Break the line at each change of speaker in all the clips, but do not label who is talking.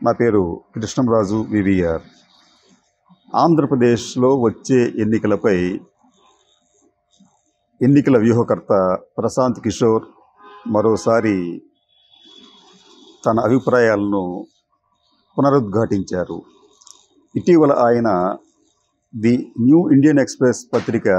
నా పేరు కృష్ణంరాజు వివిఆర్ ఆంధ్రప్రదేశ్లో వచ్చే ఎన్నికలపై ఎన్నికల వ్యూహకర్త ప్రశాంత్ కిషోర్ మరోసారి తన అభిప్రాయాలను పునరుద్ఘాటించారు ఇటీవల ఆయన ది న్యూ ఇండియన్ ఎక్స్ప్రెస్ పత్రిక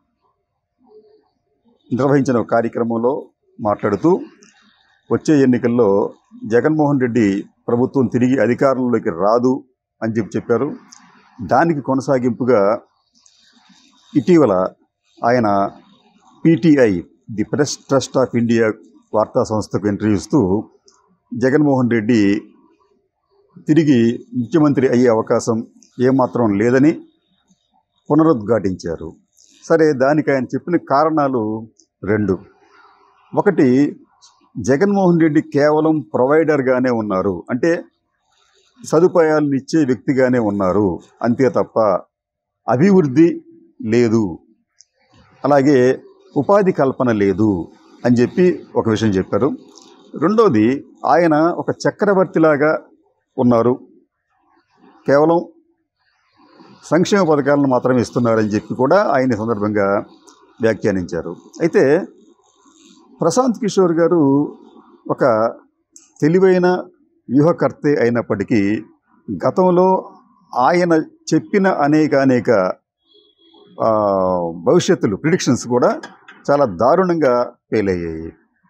నిర్వహించిన ఒక కార్యక్రమంలో మాట్లాడుతూ వచ్చే ఎన్నికల్లో జగన్మోహన్ రెడ్డి ప్రభుత్వం తిరిగి అధికారంలోకి రాదు అని చెప్పి చెప్పారు దానికి కొనసాగింపుగా ఇటీవల ఆయన PTI the press trust of India వార్తా సంస్థకు ఇంటర్వ్యూ ఇస్తూ జగన్మోహన్ రెడ్డి తిరిగి ముఖ్యమంత్రి అయ్యే అవకాశం ఏమాత్రం లేదని పునరుద్ఘాటించారు సరే దానికి ఆయన చెప్పిన కారణాలు రెండు ఒకటి జగన్మోహన్ రెడ్డి కేవలం ప్రొవైడర్గానే ఉన్నారు అంటే సదుపాయాలను ఇచ్చే వ్యక్తిగానే ఉన్నారు అంతే తప్ప అభివృద్ధి లేదు అలాగే ఉపాధి కల్పన లేదు అని చెప్పి ఒక విషయం చెప్పారు రెండోది ఆయన ఒక చక్రవర్తిలాగా ఉన్నారు కేవలం సంక్షేమ పథకాలను మాత్రమే ఇస్తున్నారని చెప్పి కూడా ఆయన ఈ సందర్భంగా వ్యాఖ్యానించారు అయితే ప్రశాంత్ కిషోర్ గారు ఒక తెలివైన వ్యూహకర్తే అయినప్పటికీ గతంలో ఆయన చెప్పిన అనేక అనేక ఆ, భవిష్యత్తులు ప్రిడిక్షన్స్ కూడా చాలా దారుణంగా ఫెయిల్ అయ్యాయి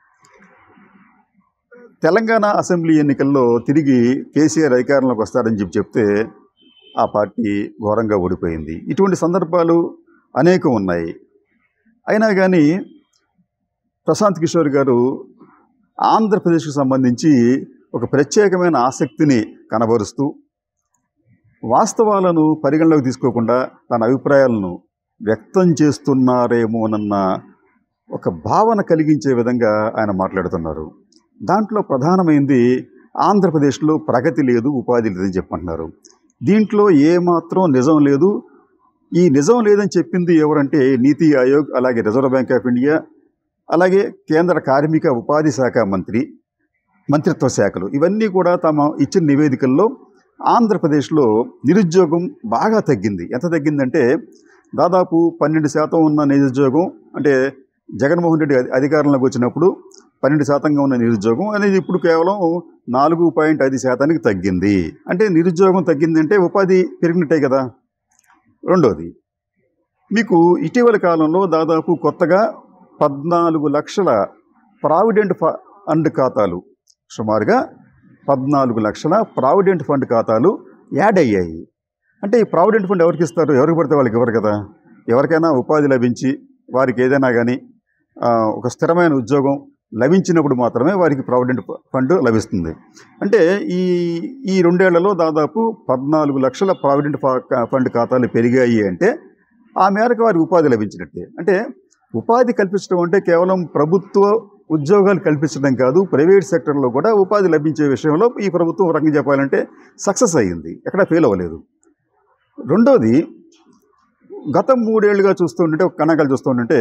తెలంగాణ అసెంబ్లీ ఎన్నికల్లో తిరిగి కేసీఆర్ అధికారంలోకి వస్తారని చెప్పి చెప్తే ఆ పార్టీ ఘోరంగా ఓడిపోయింది ఇటువంటి సందర్భాలు అనేకం ఉన్నాయి అయినా కానీ ప్రశాంత్ కిషోర్ గారు ఆంధ్రప్రదేశ్కి సంబంధించి ఒక ప్రత్యేకమైన ఆసక్తిని కనబరుస్తూ వాస్తవాలను పరిగణలోకి తీసుకోకుండా తన అభిప్రాయాలను వ్యక్తం చేస్తున్నారేమోనన్న ఒక భావన కలిగించే విధంగా ఆయన మాట్లాడుతున్నారు దాంట్లో ప్రధానమైంది ఆంధ్రప్రదేశ్లో ప్రగతి లేదు ఉపాధి లేదని చెప్పంటున్నారు దీంట్లో ఏమాత్రం నిజం లేదు ఈ నిజం లేదని చెప్పింది ఎవరంటే నీతి ఆయోగ్ అలాగే రిజర్వ్ బ్యాంక్ ఆఫ్ ఇండియా అలాగే కేంద్ర కార్మిక ఉపాధి శాఖ మంత్రి మంత్రిత్వ శాఖలు ఇవన్నీ కూడా తమ ఇచ్చిన నివేదికల్లో ఆంధ్రప్రదేశ్లో నిరుద్యోగం బాగా తగ్గింది ఎంత తగ్గిందంటే దాదాపు పన్నెండు శాతం ఉన్న నిరుద్యోగం అంటే జగన్మోహన్ రెడ్డి అధి- అధికారంలోకి వచ్చినప్పుడు పన్నెండు శాతంగా ఉన్న నిరుద్యోగం అనేది ఇప్పుడు కేవలం నాలుగు పాయింట్ ఐదు శాతానికి తగ్గింది అంటే నిరుద్యోగం తగ్గిందంటే ఉపాధి పెరిగినట్టే కదా రెండోది మీకు ఇటీవల కాలంలో దాదాపు కొత్తగా పద్నాలుగు లక్షల ప్రావిడెంట్ ఫండ్ ఖాతాలు సుమారుగా పద్నాలుగు లక్షల ప్రావిడెంట్ ఫండ్ ఖాతాలు యాడ్ అయ్యాయి అంటే ఈ ప్రావిడెంట్ ఫండ్ ఎవరికి ఇస్తారు ఎవరికి పడితే వాళ్ళకి ఇవ్వరు కదా ఎవరికైనా ఉపాధి లభించి వారికి ఏదైనా కానీ ఆ, ఒక స్థిరమైన ఉద్యోగం లభించినప్పుడు మాత్రమే వారికి ప్రావిడెంట్ ఫండ్ లభిస్తుంది అంటే ఈ ఈ రెండేళ్లలో దాదాపు పద్నాలుగు లక్షల ప్రావిడెంట్ ఫా- ఫండ్ ఖాతాలు పెరిగాయి అంటే ఆ మేరకు వారికి ఉపాధి లభించినట్టే అంటే ఉపాధి కల్పించడం అంటే కేవలం ప్రభుత్వ ఉద్యోగాలు కల్పించడం కాదు ప్రైవేట్ సెక్టర్లో కూడా ఉపాధి లభించే విషయంలో ఈ ప్రభుత్వం ఒక రకంగా చెప్పాలంటే సక్సెస్ అయ్యింది ఎక్కడ ఫెయిల్ అవ్వలేదు రెండోది గత మూడేళ్లుగా చూస్తుంటే ఒక గణాంకాలు చూస్తుంటే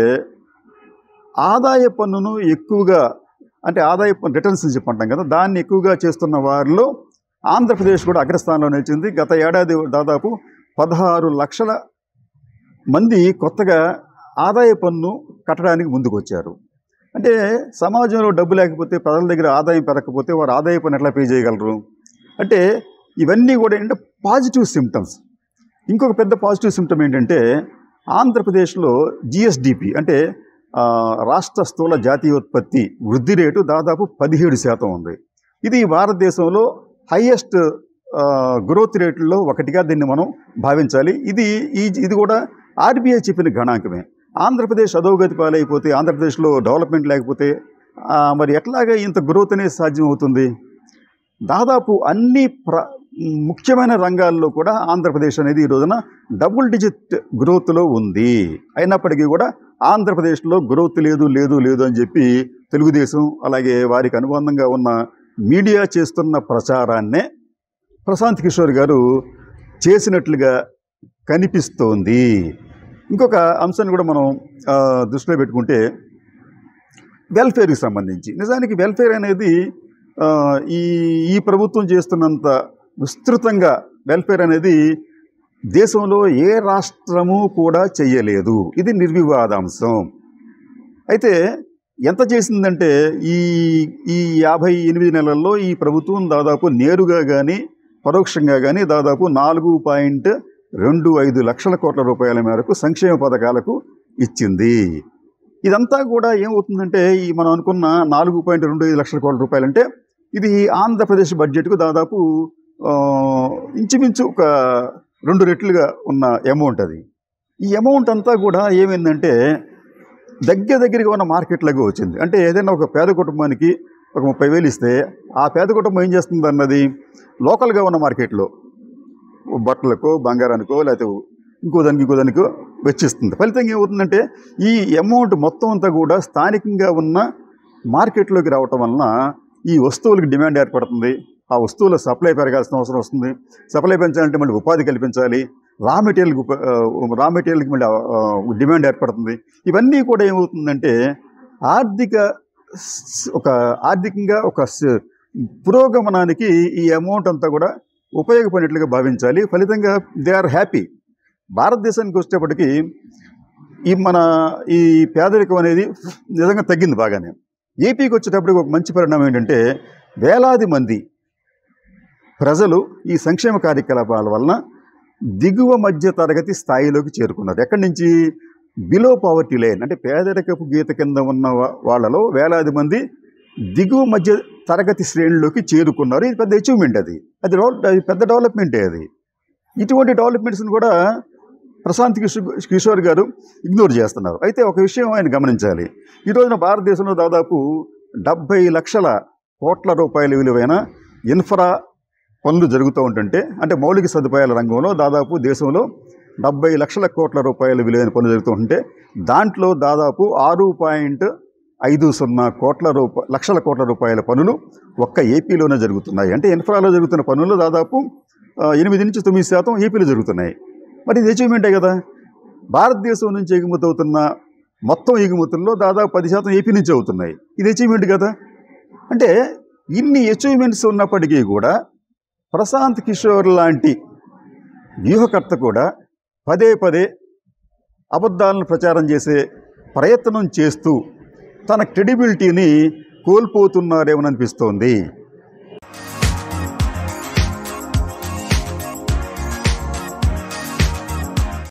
ఆదాయ పన్నును ఎక్కువగా అంటే ఆదాయ పన్ను రిటర్న్స్ అని చెప్పంటాం కదా దాన్ని ఎక్కువగా చేస్తున్న వారిలో ఆంధ్రప్రదేశ్ కూడా అగ్రస్థానంలో నిలిచింది గత ఏడాది దాదాపు పదహారు లక్షల మంది కొత్తగా ఆదాయ పన్ను కట్టడానికి ముందుకు వచ్చారు అంటే సమాజంలో డబ్బు లేకపోతే ప్రజల దగ్గర ఆదాయం పెరగకపోతే వారు ఆదాయ పన్ను ఎట్లా పే చేయగలరు అంటే ఇవన్నీ కూడా ఏంటంటే పాజిటివ్ సిమ్టమ్స్ ఇంకొక పెద్ద పాజిటివ్ సిమ్టమ్ ఏంటంటే ఆంధ్రప్రదేశ్లో జిఎస్డిపి అంటే ఆ, రాష్ట్ర స్థూల జాతీయోత్పత్తి వృద్ధి రేటు దాదాపు పదిహేడు శాతం ఉంది ఇది భారతదేశంలో హయ్యెస్ట్ గ్రోత్ రేట్లలో ఒకటిగా దీన్ని మనం భావించాలి ఇది ఈ ఇది కూడా ఆర్బీఐ చెప్పిన గణాంకమే ఆంధ్రప్రదేశ్ అధోగతి పాలైపోతే ఆంధ్రప్రదేశ్లో డెవలప్మెంట్ లేకపోతే ఆ, మరి ఎట్లాగా ఇంత గ్రోత్ అనేది సాధ్యం అవుతుంది దాదాపు అన్ని ప్ర ముఖ్యమైన రంగాల్లో కూడా ఆంధ్రప్రదేశ్ అనేది ఈ రోజున డబుల్ డిజిట్ గ్రోత్లో ఉంది అయినప్పటికీ కూడా ఆంధ్రప్రదేశ్లో గ్రోత్ లేదు లేదు లేదు అని చెప్పి తెలుగుదేశం అలాగే వారికి అనుబంధంగా ఉన్న మీడియా చేస్తున్న ప్రచారాన్నే ప్రశాంత్ కిషోర్ గారు చేసినట్లుగా కనిపిస్తోంది ఇంకొక అంశాన్ని కూడా మనం ఆ, దృష్టిలో పెట్టుకుంటే వెల్ఫేర్కి సంబంధించి నిజానికి వెల్ఫేర్ అనేది ఆ, ఈ ఈ ప్రభుత్వం చేస్తున్నంత విస్తృతంగా వెల్ఫేర్ అనేది దేశంలో ఏ రాష్ట్రము కూడా చెయ్యలేదు ఇది నిర్వివాదాంశం అయితే ఎంత చేసిందంటే ఈ ఈ యాభై ఎనిమిది నెలల్లో ఈ ప్రభుత్వం దాదాపు నేరుగా కానీ పరోక్షంగా కానీ దాదాపు నాలుగు పాయింట్ రెండు ఐదు లక్షల కోట్ల రూపాయల మేరకు సంక్షేమ పథకాలకు ఇచ్చింది ఇదంతా కూడా ఏమవుతుందంటే ఈ మనం అనుకున్న నాలుగు పాయింట్ రెండు ఐదు లక్షల కోట్ల రూపాయలంటే ఇది ఆంధ్రప్రదేశ్ బడ్జెట్కు దాదాపు ఆ, ఇంచుమించు ఒక రెండు రెట్లుగా ఉన్న అమౌంట్ అది ఈ అమౌంట్ అంతా కూడా ఏమైందంటే దగ్గర దగ్గరగా ఉన్న మార్కెట్లోకి వచ్చింది అంటే ఏదైనా ఒక పేద కుటుంబానికి ఒక ముప్పై వేలు ఇస్తే ఆ పేద కుటుంబం ఏం చేస్తుంది అన్నది లోకల్గా ఉన్న మార్కెట్లో బట్టలకో బంగారానికో లేకపోతే ఇంకో దానికి ఇంకో దానికో వెచ్చిస్తుంది ఫలితంగా ఏమవుతుందంటే ఈ అమౌంట్ మొత్తం అంతా కూడా స్థానికంగా ఉన్న మార్కెట్లోకి రావటం వలన ఈ వస్తువులకు డిమాండ్ ఏర్పడుతుంది ఆ వస్తువుల సప్లై పెరగాల్సిన అవసరం వస్తుంది సప్లై పెంచాలంటే మళ్ళీ ఉపాధి కల్పించాలి రా మెటీరియల్కి ఉప- ఆ, రా మెటీరియల్కి మళ్ళీ ఆ, డిమాండ్ ఏర్పడుతుంది ఇవన్నీ కూడా ఏమవుతుందంటే ఆర్థిక స్- ఒక ఆర్థికంగా ఒక స్- పురోగమనానికి ఈ అమౌంట్ అంతా కూడా ఉపయోగపడినట్లుగా భావించాలి ఫలితంగా దే ఆర్ హ్యాపీ భారతదేశానికి వచ్చేటప్పటికి ఈ మన ఈ పేదరికం అనేది నిజంగా తగ్గింది బాగానే ఏపీకి వచ్చేటప్పటికి ఒక మంచి పరిణామం ఏంటంటే వేలాది మంది ప్రజలు ఈ సంక్షేమ కార్యకలాపాల వలన దిగువ మధ్య తరగతి స్థాయిలోకి చేరుకున్నారు ఎక్కడి నుంచి బిలో పావర్టీ లైన్ అంటే పేదరికపు గీత కింద ఉన్న వా- వాళ్ళలో వేలాది మంది దిగువ మధ్య తరగతి శ్రేణిలోకి చేరుకున్నారు ఇది పెద్ద అచీవ్మెంట్ అది అది డెవలప్ అది పెద్ద డెవలప్మెంటే అది ఇటువంటి డెవలప్మెంట్స్ని కూడా ప్రశాంత్ కిషోర్ కిషోర్ గారు ఇగ్నోర్ చేస్తున్నారు అయితే ఒక విషయం ఆయన గమనించాలి ఈ రోజున భారతదేశంలో దాదాపు డెబ్భై లక్షల కోట్ల రూపాయల విలువైన ఇన్ఫ్రా పనులు జరుగుతూ ఉంటుంటే అంటే మౌలిక సదుపాయాల రంగంలో దాదాపు దేశంలో డెబ్బై లక్షల కోట్ల రూపాయల విలువైన పనులు జరుగుతూ ఉంటే దాంట్లో దాదాపు ఆరు పాయింట్ ఐదు సున్నా కోట్ల రూప లక్షల కోట్ల రూపాయల పనులు ఒక్క ఏపీలోనే జరుగుతున్నాయి అంటే ఇన్ఫ్రాలో జరుగుతున్న పనులు దాదాపు ఆ, ఎనిమిది నుంచి తొమ్మిది శాతం ఏపీలో జరుగుతున్నాయి మరి ఇది అచీవ్మెంటే కదా భారతదేశం నుంచి ఎగుమతి అవుతున్న మొత్తం ఎగుమతుల్లో దాదాపు పది శాతం ఏపీ నుంచి అవుతున్నాయి ఇది అచీవ్మెంట్ కదా అంటే ఇన్ని అచీవ్మెంట్స్ ఉన్నప్పటికీ కూడా ప్రశాంత్ కిషోర్ లాంటి వ్యూహకర్త కూడా పదే పదే అబద్ధాలను ప్రచారం చేసే ప్రయత్నం చేస్తూ తన క్రెడిబిలిటీని కోల్పోతున్నారేమో అనిపిస్తోంది